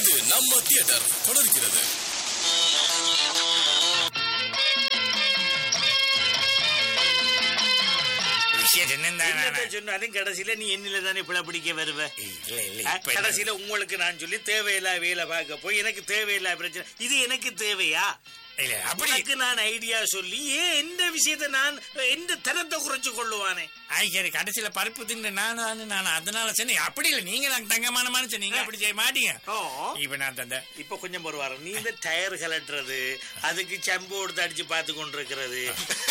இது நம்ம தியேட்டர் தொடர்கிறது விஷயம் என்னத்தை என்னதான் சொன்னாலும் கடைசியில நீ என்னில தானே பிழை பிடிக்க வருவ இல்ல இல்ல ஆ, இப்ப என்ன- கடைசியில உங்களுக்கு நான் சொல்லி தேவையில்லா வேலை பார்க்க போய் எனக்கு தேவையில்லா பிரச்சனை இது எனக்கு தேவையா இல்ல அப்படி உனக்கு நான் ஐடியா சொல்லி ஏன் எந்த விஷயத்தை நான் எந்த தரத்தை குறைச்சு கொள்ளுவானே ஆய் சரி கடைசியில பருப்பு தின்னு நானும் நான் அதனால சொன்னேன் அப்படி இல்ல நீங்க எனக்கு தங்கமான மனுஷன் நீங்க அப்படி செய்ய மாட்டீங்க ஓ இப்ப நான் தந்த இப்ப கொஞ்சம் வருவாரு நீ இந்த டயர் கலட்டுறது அதுக்கு சம்பு எடுத்து அடிச்சு பார்த்து கொண்டிருக்கிறது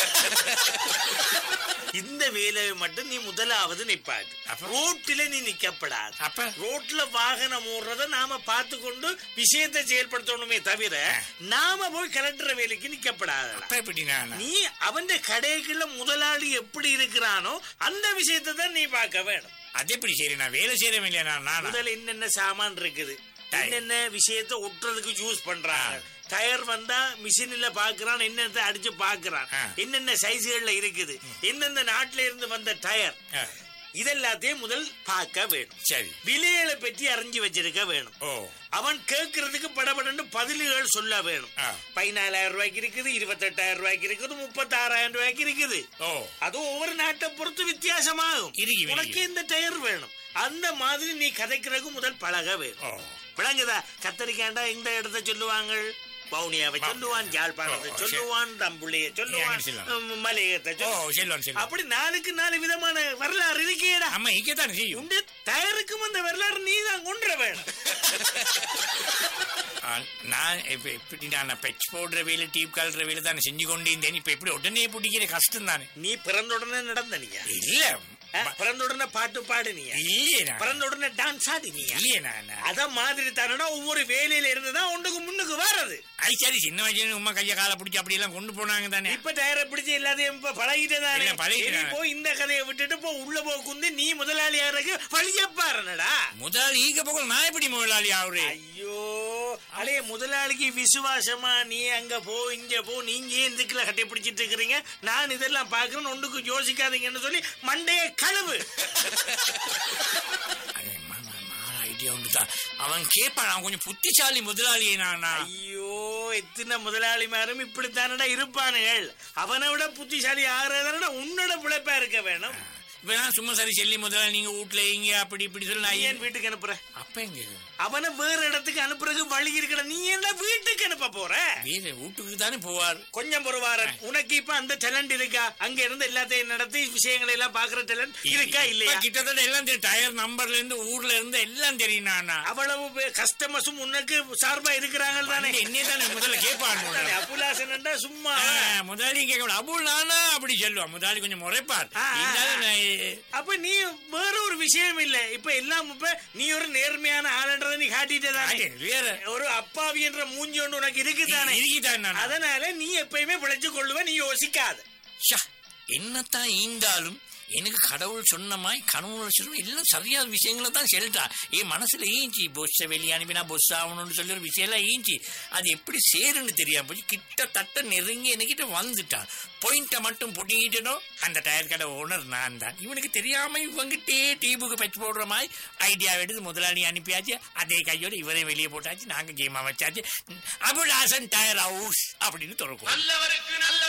இந்த வேலையை மட்டும் நீ முதலாவது நிப்பாட்டு அப்ப? ரோட்டில நீ நிக்கப்படாது அப்ப ரோட்ல வாகனம் ஓடுறத நாம பார்த்து கொண்டு விஷயத்தை செயல்படுத்தணுமே தவிர நாம போய் கலட்டுற வேலைக்கு நிக்கப்படாது அப்ப எப்படி நான் நீ அவன் கடைக்குள்ள முதலாளி எப்படி இருக்கிறானோ அந்த விஷயத்தை தான் நீ பார்க்க வேணும் அது எப்படி சரி நான் வேலை செய்யறேன் இல்லையா நான் நானா முதல்ல என்னென்ன சாமான் இருக்குது டயர். என்னென்ன விஷயத்தை ஒட்டுறதுக்கு யூஸ் பண்றாங்க டயர் வந்தா மிஷின்ல பாக்குறான் என்னென்ன அடிச்சு பாக்குறான் ஆ. என்னென்ன சைஸ்கள்ல இருக்குது எந்தெந்த நாட்டுல இருந்து வந்த டயர் ஆ, இதெல்லாத்தையும் முதல் பார்க்க வேணும் சரி விலைகளை பற்றி அறிஞ்சு வச்சிருக்க வேணும் ஓ அவன் கேட்கறதுக்கு படபடன்னு பதில்கள் சொல்ல வேணும் ஆ. பதினாலாயிரம் ரூபாய்க்கு இருக்குது இருபத்தெட்டாயிரம் ரூபாய்க்கு இருக்குது முப்பத்தாறாயிரம் ரூபாய்க்கு இருக்குது ஓ அது ஒவ்வொரு நாட்டை பொறுத்து வித்தியாசமாகும் இருக்கு, இருக்கு. உனக்கு இந்த டயர் வேணும் அந்த மாதிரி நீ கதைக்கிறதுக்கு முதல் பழக ஓ வேணும் விளங்குதா கத்தரிக்காண்டா இந்த இடத்த சொல்லுவாங்க பவுனியாவை சொல்லுவான் ஜாழ்ப்பாணத்தை ஓ, ஓ, சொல்லுவான் தம்புள்ளைய சொல்லுவான் ஏன் சொல்லலாம்? உம், மலையகத்தை ஓ சொல்லுவான் செல்வான் செல்வான் அப்படி நாளுக்கு நாலு விதமான வரலாறு இருக்கேடா ஆமா இக்கத்தானே செய்யும் உண்டு டயருக்கும் அந்த வரலாறு நீ தான் கொண்டு வேணும் ஆ, நான் இப்ப எப்படி நான் பெச் போடுற வேலை டீப் கலற வேலை தானே செஞ்சு கொண்டு இருந்தேன் இப்ப எப்படி உடனே பிடிக்கிற கஷ்டம் தானே நீ பிறந்த உடனே நடந்தனியா இல்ல பிறந்த உடனே பாட்டு பாடுனியா இல்லையே நான் பிறந்த உடனே டான்ஸ் ஆடினியா இல்லையே நான் அத மாதிரி தானடா ஒவ்வொரு வேலையில இருந்துதான் ஒன்றுக்கு முன்னுக்கு வர்றது அது சரி சின்ன வயசுல உமா கைய காலை பிடிச்சி அப்படி எல்லாம் கொண்டு போனாங்க தானே இப்ப டயரை பிடிச்சு எல்லாத்தையும் இப்ப பழகிட்டதானே இல்ல, பழகிட்டேன். இனி போய் இந்த கதையை விட்டுட்டு போ உள்ள போ குந்து நீ முதலாளியாருக்கு வழிய பாருனடா முதலாளி ஈக போகல நான் எப்படி முதலாளி ஆகுறே ஐயோ அலே முதலாளிக்கு விசுவாசமா நீ அங்க போ இங்க போ நீங்க ஏன் இதுக்குள்ள கட்டி பிடிச்சிட்டு இருக்கிறீங்க நான் இதெல்லாம் பாக்குறேன் ஒன்றுக்கு யோசிக்காதீங்கன்னு சொல்லி மண்டைய கழுவு அடே, மாமா, மாற ஐடியா உண்டு தான் அவன் கேட்பான் அவன் கொஞ்சம் புத்திசாலி முதலாளியே நான் நான். ஐயோ எத்தனை முதலாளிமாரும் இப்படித்தானடா இருப்பானுகள் அவனை விட புத்திசாலி ஆகிறதானடா உன்னோட பிழைப்பா இருக்க வேணும் இப்ப நான் சும்மா சரி செல்லி முதலாளி நீங்க வீட்டுல இங்க அப்படி இப்படி சொல்லி நான் நீ ஏன் ஏன் வீட்டுக்கு அனுப்புற அப்ப எங்க அவனை வேற இடத்துக்கு அனுப்புறதுக்கு வழி இருக்கட நீ என்ன வீட்டுக்கு அனுப்ப போற வேற வீட்டுக்கு தானே போவார் கொஞ்சம் பொறுவாரன் உனக்கு இப்ப அந்த டேலண்ட் இருக்கா அங்க இருந்து எல்லாத்தையும் நடத்தி விஷயங்களை எல்லாம் பாக்குற டேலண்ட் இருக்கா இப்ப இல்லையா கிட்டத்தட்ட எல்லாம் தெரியும் டயர் நம்பர்ல இருந்து ஊர்ல இருந்து எல்லாம் தெரியும் நானா அவ்வளவு கஸ்டமர்ஸும் உனக்கு சார்பா இருக்கிறாங்க தானே என்னைய தானே முதல்ல கேட்பான் முதல்ல. அபுலாசன்டா சும்மா ஆ, முதலாளி கேட்க அபுல் நானா அப்படி சொல்லுவான் முதலாளி கொஞ்சம் முறைப்பார் ஆ, ஆ, இருந்தாலும் நான் அப்ப நீ வேற ஒரு விஷயம் இல்ல இப்ப எல்லாம் இப்ப நீ ஒரு நேர்மையான ஆளுன்றதை நீ காட்டிட்டே தானே ஆட்டேன், வேற ஒரு அப்பாவி என்ற மூஞ்சி ஒன்று உனக்கு இருக்குதானே இருக்கிட்டான் நான் அதனால நீ எப்பயுமே பிழைச்சு கொள்ளுவ நீ யோசிக்காத ஷா, என்னத்தான் ஈந்தாலும் எனக்கு கடவுள் சொன்னமாய் கனவுல சொல்லும் எல்லாம் சரியான விஷயங்களை தான் சொல்லிட்டா என் மனசுல ஈஞ்சி பொஸ்ஸை வெளியே அனுப்பினா பொஸ் ஆகணும்னு சொல்லி ஒரு விஷயம் எல்லாம் ஈஞ்சி அது எப்படி சேருன்னு தெரியாம போய் கிட்டத்தட்ட நெருங்கி என்கிட்ட வந்துட்டான் பாயிண்ட்டை மட்டும் புடிங்கிட்டனோ அந்த டயர் கடை ஓனர் நான் தான் இவனுக்கு தெரியாம இவங்கிட்டே டீபுக்கு பச்சு போடுற மாதிரி ஐடியா எடுத்து முதலாளி அனுப்பியாச்சு அதே கையோட இவரையும் வெளியே போட்டாச்சு நாங்க கேமா வச்சாச்சு அபுல் ஹாசன் டயர் ஹவுஸ் அப்படின்னு திறக்கும் நல்லவருக்கு நல்ல